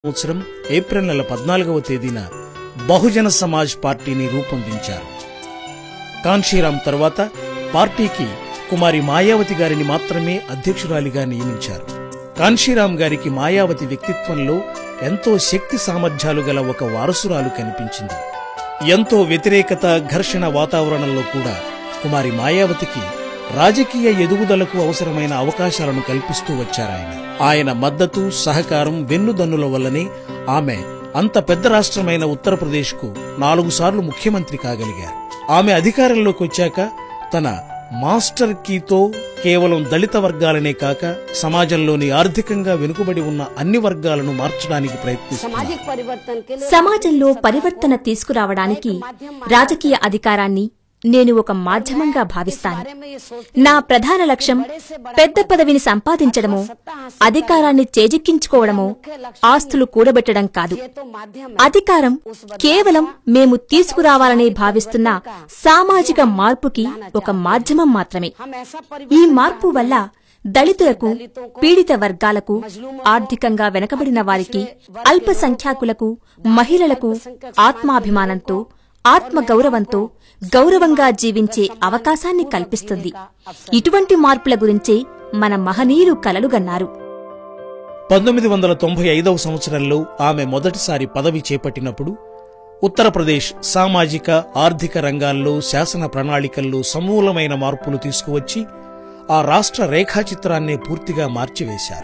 సంవత్సరం ఏప్రిల్ నెల పద్నాలుగవ తేదీన బహుజన సమాజ్ పార్టీని రూపొందించారు కాన్షీరాం తర్వాత పార్టీకి కుమారి మాయావతి గారిని మాత్రమే అధ్యక్షురాలిగా నియమించారు కాన్షీరాం గారికి మాయావతి వ్యక్తిత్వంలో ఎంతో శక్తి సామర్థ్యాలు గల ఒక వారసురాలు కనిపించింది ఎంతో వ్యతిరేకత ఘర్షణ వాతావరణంలో కూడా కుమారి మాయావతికి రాజకీయ ఎదుగుదలకు అవసరమైన అవకాశాలను కల్పిస్తూ వచ్చారాయన ఆయన మద్దతు సహకారం వెన్నుదన్నుల వల్లనే ఆమె అంత పెద్ద రాష్ట్రమైన ఉత్తరప్రదేశ్కు నాలుగు సార్లు ముఖ్యమంత్రి కాగలిగారు ఆమె అధికారంలోకి వచ్చాక తన మాస్టర్ కీతో కేవలం దళిత వర్గాలనే కాక సమాజంలోని ఆర్థికంగా వెనుకబడి ఉన్న అన్ని వర్గాలను మార్చడానికి ప్రయత్నిస్తున్నారు सामाजिक परिवर्तन के लिए సమాజంలో పరివర్తన తీసుకురావడానికి రాజకీయ అధికారాన్ని నేను ఒక మాధ్యమంగా భావిస్తాను बारे में ये सोच నా ప్రధాన లక్ష్యం పెద్ద పదవిని సంపాదించడమో అధికారాన్ని చేజిక్కించుకోవడమో ఆస్తులు కూడబెట్టడం కాదు ये तो माध्यम है అధికారం కేవలం మేము తీసుకురావాలని భావిస్తున్న సామాజిక మార్పుకి ఒక మాధ్యమం మాత్రమే हम ऐसा ఈ परिवर्तन మార్పు వల్ల దళితులకు పీడిత వర్గాలకు ఆర్థికంగా వెనకబడిన వారికి అల్పసంఖ్యాకులకు మహిళలకు ఆత్మాభిమానంతో ఆత్మ గౌరవంతో గౌరవంగా జీవించే అవకాశాన్ని కల్పిస్తుంది ఇటువంటి మార్పుల గురించే మన మహనీయులు కలలుగన్నారు పంతొమ్మిది వందల తొంభై ఐదవ సంవత్సరంలో ఆమె మొదటిసారి పదవి చేపట్టినప్పుడు ఉత్తరప్రదేశ్ సామాజిక ఆర్థిక రంగాల్లో శాసన ప్రణాళికల్లో సమూలమైన మార్పులు తీసుకువచ్చి ఆ రాష్ట్ర రేఖాచిత్రాన్నే పూర్తిగా మార్చివేశారు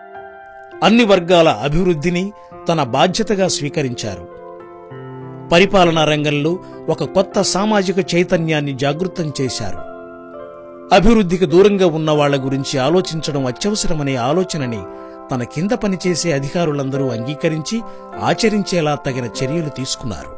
అన్ని వర్గాల అభివృద్ధిని తన బాధ్యతగా స్వీకరించారు పరిపాలనా రంగంలో ఒక కొత్త సామాజిక చైతన్యాన్ని జాగృతం చేశారు అభివృద్ధికి దూరంగా ఉన్న వాళ్ల గురించి ఆలోచించడం అత్యవసరమనే ఆలోచనని తన కింద పనిచేసే అధికారులందరూ అంగీకరించి ఆచరించేలా తగిన చర్యలు తీసుకున్నారు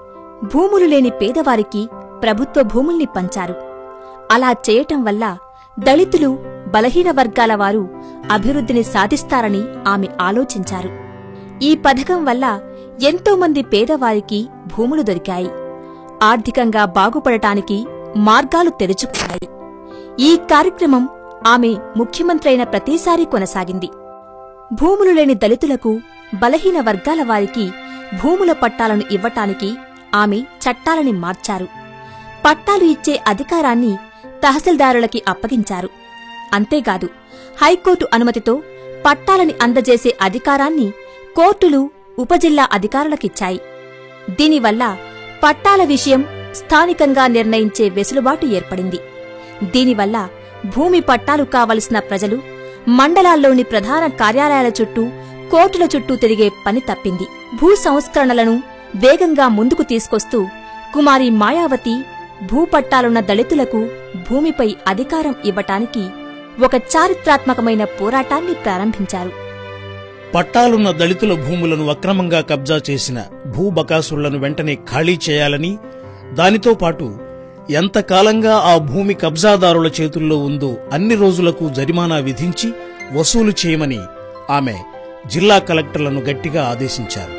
భూములు లేని పేదవారికి ప్రభుత్వ భూముల్ని పంచారు అలా చేయటం వల్ల దళితులు బలహీన వర్గాల వారు అభివృద్ధిని సాధిస్తారని ఆమె ఆలోచించారు ఈ పథకం వల్ల ఎంతో మంది పేదవారికి భూములు దొరికాయి ఆర్థికంగా బాగుపడటానికి మార్గాలు తెరుచుకున్నాయి ఈ కార్యక్రమం ఆమె ముఖ్యమంత్రి అయిన ప్రతిసారీ కొనసాగింది భూములు లేని దళితులకు బలహీన వర్గాల వారికి భూముల పట్టాలను ఇవ్వటానికి ఆమె చట్టాలని మార్చారు పట్టాలు ఇచ్చే అధికారాన్ని తహసీల్దారులకి అప్పగించారు అంతేకాదు హైకోర్టు అనుమతితో పట్టాలని అందజేసే అధికారాన్ని కోర్టులు ఉపజిల్లా అధికారులకిచ్చాయి దీనివల్ల పట్టాల విషయం స్థానికంగా నిర్ణయించే వెసులుబాటు ఏర్పడింది దీనివల్ల భూమి పట్టాలు కావలసిన ప్రజలు మండలాల్లోని ప్రధాన కార్యాలయాల చుట్టూ కోర్టుల చుట్టూ తిరిగే పని తప్పింది భూ సంస్కరణలను వేగంగా ముందుకు తీసుకొస్తూ కుమారి మాయావతి భూపట్టాలున్న దళితులకు భూమిపై అధికారం ఇవ్వటానికి ఒక చారిత్రాత్మకమైన పోరాటాన్ని ప్రారంభించారు పట్టాలున్న దళితుల భూములను అక్రమంగా కబ్జా చేసిన భూబకాసులను వెంటనే ఖాళీ చేయాలని దానితో పాటు ఎంతకాలంగా ఆ భూమి కబ్జాదారుల చేతుల్లో ఉందో అన్ని రోజులకు జరిమానా విధించి వసూలు చేయమని ఆమె జిల్లా కలెక్టర్లను గట్టిగా ఆదేశించారు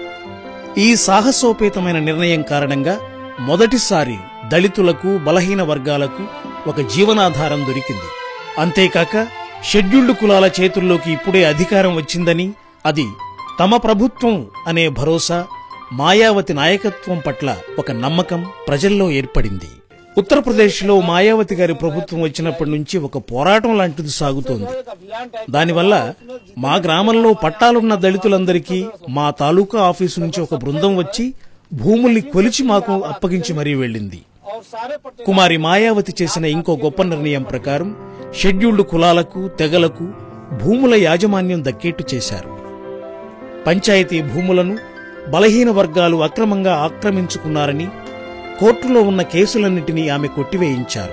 ఈ సాహసోపేతమైన నిర్ణయం కారణంగా మొదటిసారి దళితులకు బలహీన వర్గాలకు ఒక జీవనాధారం దొరికింది అంతేకాక షెడ్యూల్డ్ కులాల చేతుల్లోకి ఇప్పుడే అధికారం వచ్చిందని అది తమ ప్రభుత్వం అనే భరోసా మాయావతి నాయకత్వం పట్ల ఒక నమ్మకం ప్రజల్లో ఏర్పడింది ఉత్తరప్రదేశ్లో మాయావతి గారి ప్రభుత్వం వచ్చినప్పటి నుంచి ఒక పోరాటం లాంటిది సాగుతోంది దానివల్ల మా గ్రామంలో పట్టాలున్న దళితులందరికీ మా తాలూకా ఆఫీసు నుంచి ఒక బృందం వచ్చి భూముల్ని కొలిచి మాకు అప్పగించి మరీ వెళ్ళింది కుమారి మాయావతి చేసిన ఇంకో గొప్ప నిర్ణయం ప్రకారం షెడ్యూల్డ్ కులాలకు తెగలకు భూముల యాజమాన్యం దక్కేట్టు చేశారు పంచాయతీ భూములను బలహీన వర్గాలు అక్రమంగా ఆక్రమించుకున్నారని కోర్టులో ఉన్న కేసులన్నింటినీ ఆమె కొట్టివేయించారు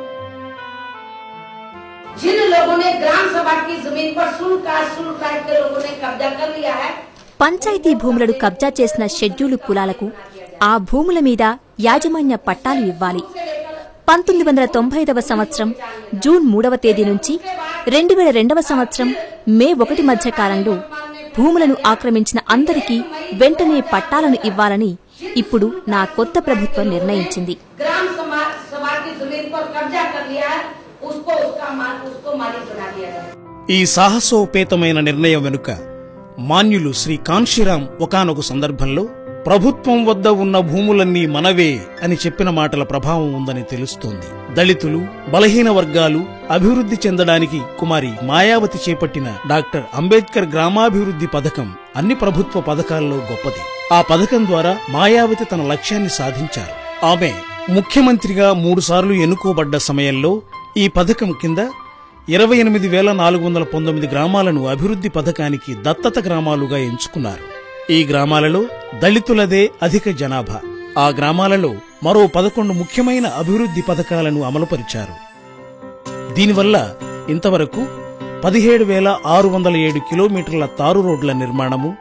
जिन लोगों ने ग्राम सभा की जमीन पर शुल्क काट शुल्क काट के लोगों ने कब्जा कर लिया है పంచాయతీ భూములను కబ్జా చేసిన షెడ్యూలు కులాలకు ఆ భూముల మీద యాజమాన్య పట్టాలు ఇవ్వాలి పంతొమ్మిది వందల తొంభై ఐదవ సంవత్సరం జూన్ మూడవ తేదీ నుంచి రెండు వేల రెండవ సంవత్సరం మే ఒకటి మధ్య కాలంలో భూములను ఆక్రమించిన అందరికీ వెంటనే పట్టాలను ఇవ్వాలని ఇప్పుడు నా కొత్త ప్రభుత్వం నిర్ణయించింది ग्राम सभा सभा की जमीन पर कब्जा कर लिया है उसको उसका माल उसको मालिक बना दिया जाए ఈ సాహసోపేతమైన నిర్ణయం వెనుక మాన్యులు శ్రీ కాన్షీరాం ఒకానొక సందర్భంలో ప్రభుత్వం వద్ద ఉన్న భూములన్నీ మనవే అని చెప్పిన మాటల ప్రభావం ఉందని తెలుస్తోంది దళితులు బలహీన వర్గాలు అభివృద్ధి చెందడానికి కుమారి మాయావతి చేపట్టిన డాక్టర్ అంబేద్కర్ గ్రామాభివృద్ధి పథకం అన్ని ప్రభుత్వ పథకాల్లో గొప్పది ఆ పథకం ద్వారా మాయావతి తన లక్ష్యాన్ని సాధించారు ఆమె ముఖ్యమంత్రిగా మూడుసార్లు ఎన్నుకోబడ్డ సమయంలో ఈ పథకం కింద ఇరవై ఎనిమిది వేల నాలుగు వందల పంతొమ్మిది గ్రామాలను అభివృద్ధి పథకానికి దత్తత గ్రామాలుగా ఎంచుకున్నారు ఈ గ్రామాలలో దళితులదే అధిక జనాభా ఆ గ్రామాలలో మరో పదకొండు ముఖ్యమైన అభివృద్ధి పథకాలను అమలుపరిచారు దీనివల్ల ఇంతవరకు పదిహేడు వేల ఆరు వందల ఏడు కిలోమీటర్ల తారు రోడ్ల నిర్మాణము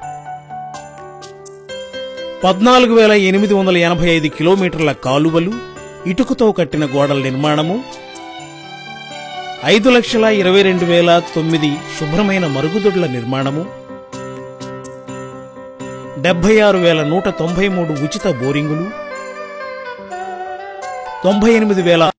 పద్నాలుగు వేల ఎనిమిది వందల ఎనభై ఐదు కిలోమీటర్ల కాలువలు ఇటుకతో కట్టిన గోడల నిర్మాణము ఐదు లక్షల ఇరవై రెండు వేల తొమ్మిది శుభ్రమైన మరుగుదొడ్ల నిర్మాణము డెబ్బై ఆరు వేల నూట తొంభై మూడు ఉచిత బోరింగులు తొంభై ఎనిమిది వేల